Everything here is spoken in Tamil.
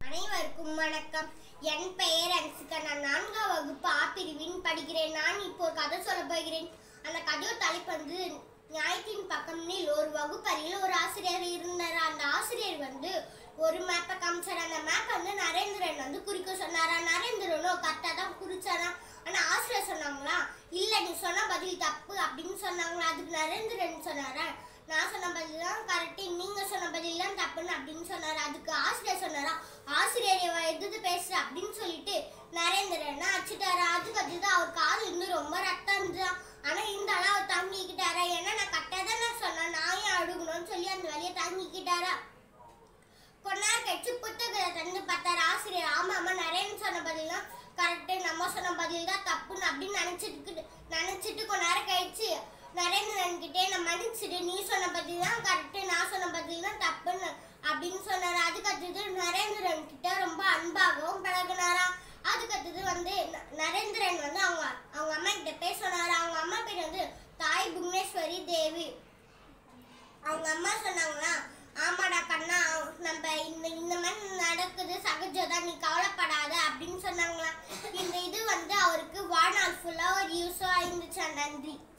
அனைவருக்கும் வணக்கம் என் பெயர் அன்சிகா நான் நான்காம் வகுப்பு ஆ பிரிவின் படிக்கிறேன் நான் இப்போ ஒரு கதை சொல்ல போகிறேன் அந்த கதையோட தலைப்பு வந்து ஞாயிற்றின் பக்கம்னில் ஒரு வகுப்பறையில் ஒரு ஆசிரியர் இருந்தார் அந்த ஆசிரியர் வந்து ஒரு மேப்பை காமிச்சார் அந்த மேப் வந்து நரேந்திரன் வந்து குறிக்க சொன்னாரா நரேந்திரனும் கரெக்டாக தான் குறிச்சாரா ஆனால் ஆசிரியர் சொன்னாங்களா இல்லை நீ சொன்ன பதில் தப்பு அப்படின்னு சொன்னாங்களா அதுக்கு நரேந்திரன் சொன்னாரா நான் சொன்ன பதில் தான் கரெக்டு நீங்க சொன்ன பதில் தான் தப்புன்னு அப்படின்னு சொன்னாரு அதுக்கு ஆசிரியர் சொன்னாரா ஆசிரியர் இவ எதிர்த்து பேசுற அப்படின்னு சொல்லிட்டு நரேந்திரன் அடிச்சுட்டாரா அதுக்கு அதுதான் அவர் காது இன்னும் ரொம்ப ரத்தம் இருந்துதான் ஆனா இருந்தாலும் அவர் தாங்கிக்கிட்டாரா ஏன்னா நான் கரெக்டாக தான் நான் சொன்னேன் நான் ஏன் அழுகணும்னு சொல்லி அந்த வழியை தாங்கிக்கிட்டாரா கொஞ்ச நேரம் கழிச்சு புத்தகத்தை தந்து பார்த்தாரு ஆசிரியர் ஆமா ஆமா நரேன் சொன்ன பதில் தான் கரெக்டு நம்ம சொன்ன பதில் தான் தப்புன்னு அப்படின்னு நினைச்சிட்டு நினைச்சிட்டு கொஞ்ச நேரம் கழிச்சு நரேந்திரன் கிட்டே நான் மன்னிச்சிடு நீ சொன்ன பதில் தான் கரெக்டு நான் சொன்ன பதில் தான் தப்புன்னு அப்படின்னு சொன்னாரு அதுக்கு அடுத்தது நரேந்திரன் கிட்ட ரொம்ப அன்பாகவும் பழகினாரா அதுக்கு அடுத்தது வந்து ந- நரேந்திரன் வந்து அவங்க அவங்க அம்மா கிட்ட பேச சொன்னாரு அவங்க அம்மா பேர் வந்து தாய் புவனேஸ்வரி தேவி அவங்க அம்மா சொன்னாங்களா ஆமாடா கண்ணா நம்ம இந்த இந்த மாதிரி நடக்குது சகஜதான் நீ கவலைப்படாத அப்படின்னு சொன்னாங்களா இந்த இது வந்து அவருக்கு வாழ்நாள் ஃபுல்லா ஒரு யூஸா இருந்துச்சா நன்றி